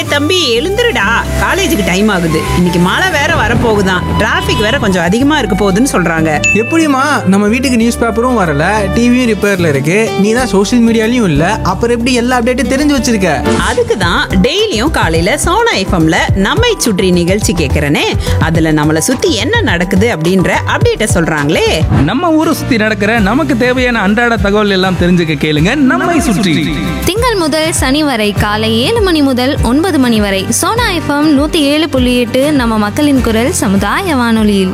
தம்பி எழுந்துருடா காலேஜுக்கு டைம் ஆகுது இன்னைக்கு மழை வேற வரப்போகுதாம் டிராஃபிக் வேற கொஞ்சம் அதிகமா இருக்க போகுதுன்னு சொல்றாங்க எப்படிம்மா நம்ம வீட்டுக்கு நியூஸ் பேப்பரும் வரல டிவியும் ரிப்பேர்ல இருக்கு நீ தான் சோஷியல் மீடியாலையும் இல்ல அப்புறம் எப்படி எல்லா அப்டேட்டும் தெரிஞ்சு வச்சிருக்க அதுக்கு தான் டெய்லியும் காலையில சோனா எஃப்எம்ல நம்மை சுற்றி நிகழ்ச்சி கேட்கறனே அதுல நம்மளை சுத்தி என்ன நடக்குது அப்படின்ற அப்டேட்ட சொல்றாங்களே நம்ம ஊரை சுத்தி நடக்கிற நமக்கு தேவையான அன்றாட தகவல் எல்லாம் தெரிஞ்சுக்க கேளுங்க நம்மை சுற்றி திங்கள் முதல் சனி வரை காலை ஏழு மணி முதல் ஒன்பது மணி வரை சோனா எஃப்எம் நூத்தி ஏழு புள்ளி எட்டு நம்ம மக்களின் குரல் சமுதாய வானொலியில்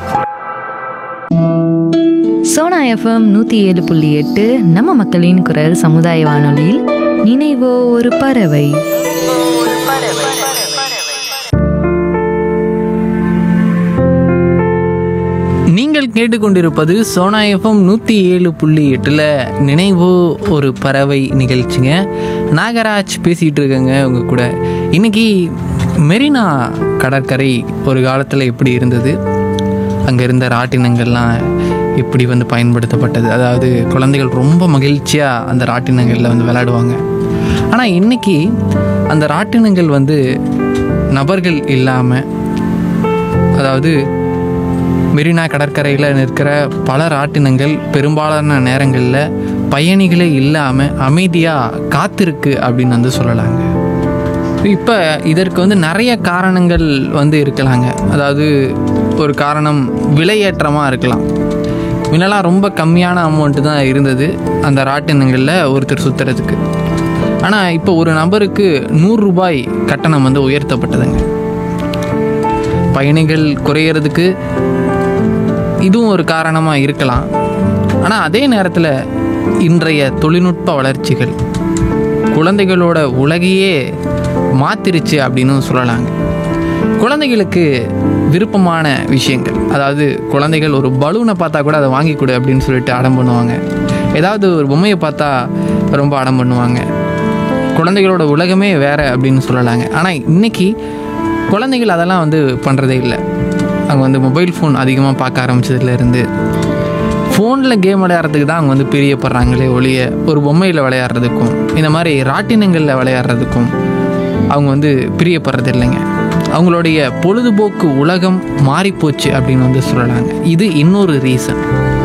சோனா எஃப்எம் நூற்றி ஏழு புள்ளி எட்டு நம்ம மக்களின் குரல் சமுதாய வானொலியில் நினைவோ ஒரு பறவை நீங்கள் கேட்டுக்கொண்டிருப்பது சோனா எஃப்எம் நூற்றி ஏழு புள்ளி எட்டில் நினைவு ஒரு பறவை நிகழ்ச்சிங்க நாகராஜ் பேசிகிட்டு இருக்கேங்க உங்கள் கூட இன்னைக்கு மெரினா கடற்கரை ஒரு காலத்தில் எப்படி இருந்தது அங்கே இருந்த ராட்டினங்கள்லாம் எப்படி வந்து பயன்படுத்தப்பட்டது அதாவது குழந்தைகள் ரொம்ப மகிழ்ச்சியாக அந்த ராட்டினங்களில் வந்து விளையாடுவாங்க ஆனால் இன்னைக்கு அந்த ராட்டினங்கள் வந்து நபர்கள் இல்லாமல் அதாவது மெரினா கடற்கரையில் நிற்கிற பல ராட்டினங்கள் பெரும்பாலான நேரங்களில் பயணிகளே இல்லாமல் அமைதியாக காத்திருக்கு அப்படின்னு வந்து சொல்லலாங்க இப்போ இதற்கு வந்து நிறைய காரணங்கள் வந்து இருக்கலாங்க அதாவது ஒரு காரணம் விலையேற்றமாக இருக்கலாம் முன்னெல்லாம் ரொம்ப கம்மியான அமௌண்ட்டு தான் இருந்தது அந்த ராட்டினங்களில் ஒருத்தர் சுற்றுறதுக்கு ஆனால் இப்போ ஒரு நபருக்கு நூறு ரூபாய் கட்டணம் வந்து உயர்த்தப்பட்டதுங்க பயணிகள் குறையிறதுக்கு இதுவும் ஒரு காரணமாக இருக்கலாம் ஆனால் அதே நேரத்தில் இன்றைய தொழில்நுட்ப வளர்ச்சிகள் குழந்தைகளோட உலகையே மாத்திருச்சு அப்படின்னு சொல்லலாங்க குழந்தைகளுக்கு விருப்பமான விஷயங்கள் அதாவது குழந்தைகள் ஒரு பலூனை பார்த்தா கூட அதை வாங்கி கொடு அப்படின்னு சொல்லிட்டு அடம் பண்ணுவாங்க ஏதாவது ஒரு பொம்மையை பார்த்தா ரொம்ப அடம் பண்ணுவாங்க குழந்தைகளோட உலகமே வேற அப்படின்னு சொல்லலாங்க ஆனால் இன்னைக்கு குழந்தைகள் அதெல்லாம் வந்து பண்ணுறதே இல்லை அவங்க வந்து மொபைல் ஃபோன் அதிகமாக பார்க்க ஆரம்பிச்சதுலேருந்து ஃபோனில் கேம் விளையாடுறதுக்கு தான் அவங்க வந்து பிரியப்படுறாங்களே ஒழிய ஒரு பொம்மையில் விளையாடுறதுக்கும் இந்த மாதிரி ராட்டினங்களில் விளையாடுறதுக்கும் அவங்க வந்து பிரியப்படுறது இல்லைங்க அவங்களுடைய பொழுதுபோக்கு உலகம் மாறிப்போச்சு அப்படின்னு வந்து சொல்லலாங்க இது இன்னொரு ரீசன்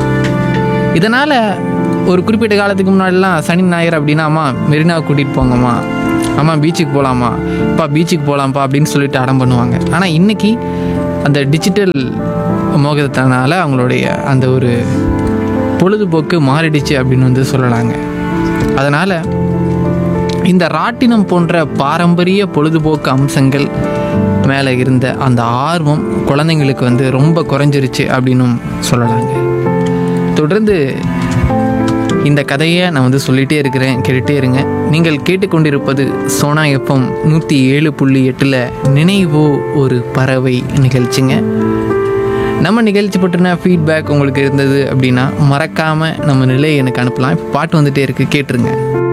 இதனால் ஒரு குறிப்பிட்ட காலத்துக்கு முன்னாடிலாம் சனி ஞாயிறு அப்படின்னா அம்மா மெரினாவை கூட்டிகிட்டு போங்கம்மா அம்மா பீச்சுக்கு போகலாமா அப்பா பீச்சுக்கு போகலாம்ப்பா அப்படின்னு சொல்லிட்டு அடம் பண்ணுவாங்க ஆனால் இன்றைக்கி அந்த டிஜிட்டல் மோகத்தினால அவங்களுடைய அந்த ஒரு பொழுதுபோக்கு மாறிடுச்சு அப்படின்னு வந்து சொல்லலாங்க அதனால் இந்த ராட்டினம் போன்ற பாரம்பரிய பொழுதுபோக்கு அம்சங்கள் மேலே இருந்த அந்த ஆர்வம் குழந்தைங்களுக்கு வந்து ரொம்ப குறைஞ்சிருச்சு அப்படின்னும் சொல்லலாங்க தொடர்ந்து இந்த கதையை நான் வந்து சொல்லிகிட்டே இருக்கிறேன் கேட்டுகிட்டே இருங்க நீங்கள் கேட்டுக்கொண்டிருப்பது சோனா எஃப்எம் நூற்றி ஏழு புள்ளி எட்டில் நினைவோ ஒரு பறவை நிகழ்ச்சிங்க நம்ம நிகழ்ச்சி பற்றின ஃபீட்பேக் உங்களுக்கு இருந்தது அப்படின்னா மறக்காமல் நம்ம நிலையை எனக்கு அனுப்பலாம் இப்போ பாட்டு வந்துட்டே இருக்கு கேட்டுருங்க